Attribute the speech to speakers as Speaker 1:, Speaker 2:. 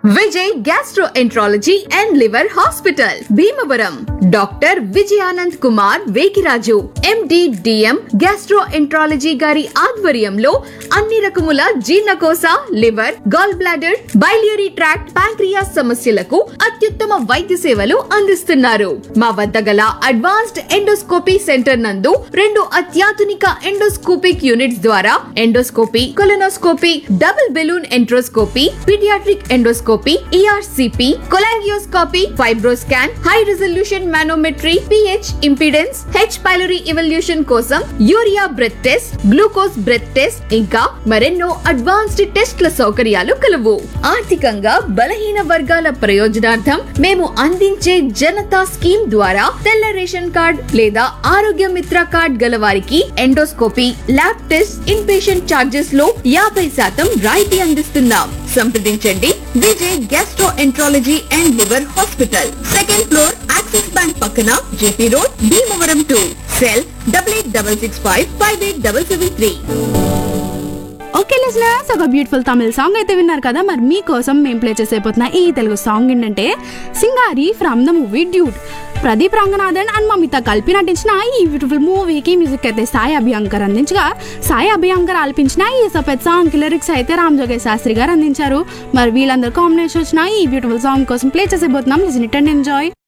Speaker 1: Vijay gastroenterology and liver hospital Bhimavaram doctor Vijayanand Kumar Vekiraju MD DM gastroenterology గారి ఆధ్వర్యంలో అన్ని రకముల జీర్ణకోశ liver gall bladder biliary tract pancreas సమస్యలకు అత్యుత్తమ వైద్య సేవలు అందిస్తున్నారు మా వద్ద గల అడ్వాన్స్డ్ ఎండోస్కోపీ సెంటర్ నందు రెండు అత్యాధునిక ఎండోస్కోపిక్ యూనిట్స్ ద్వారా endoscopy colonoscopy double balloon enteroscopy paediatric endoscopy ERCP cholangioscopy fibroscan high resolution manometry pH impedance H pylori evaluation కోసం urea breath test glucose breath test ఇంకా మరెన్నో అడ్వాన్స్డ్ టెస్ట్ల సౌకర్యాలు కలవు ఆర్థికంగా బలహీన వర్గాల ప్రయోజనార్థం మేము అందించే జనతా స్కీమ్ ద్వారా తెల్ల రేషన్ కార్డ్ లేదా ఆరోగ్య మిత్ర కార్డ్ గల వారికి endoscopy lab test in patient charges లో యాభై శాతం రాయితీ అందిస్తున్నాం సంప్రదించండి Vijay gastroenterology and liver hospital second floor Axis bank పక్కన JP road Bhimavaram two cell double eight double six five five eight double seven three
Speaker 2: okay listeners ఒక beautiful Tamil song అయితే విన్నారు కదా మరి మీకోసం మేము ప్లే చేసేపోతున్న ఈ తెలుగు సాంగ్ ఏంటంటే Singari from the movie Dude Pradeep Ranganathan and Mamitha కలిపి నటించిన ఈ బ్యూటిఫుల్ మూవీకి మ్యూజిక్ అయితే సాయి అభియంకర్ అందించగా సాయి అభియంకర్ ఆలపించిన ఈ సపెత్ సాంగ్ కి లిరిక్స్ అయితే రామ్ జోగే శాస్త్రి గారు అందించారు మరి వీళ్ళందరూ కాంబినేషన్ వచ్చిన ఈ బ్యూటిఫుల్ సాంగ్ కోసం ప్లే చేసేపోతున్నాం లిజన్ ఇట్ అండ్ ఎంజాయ్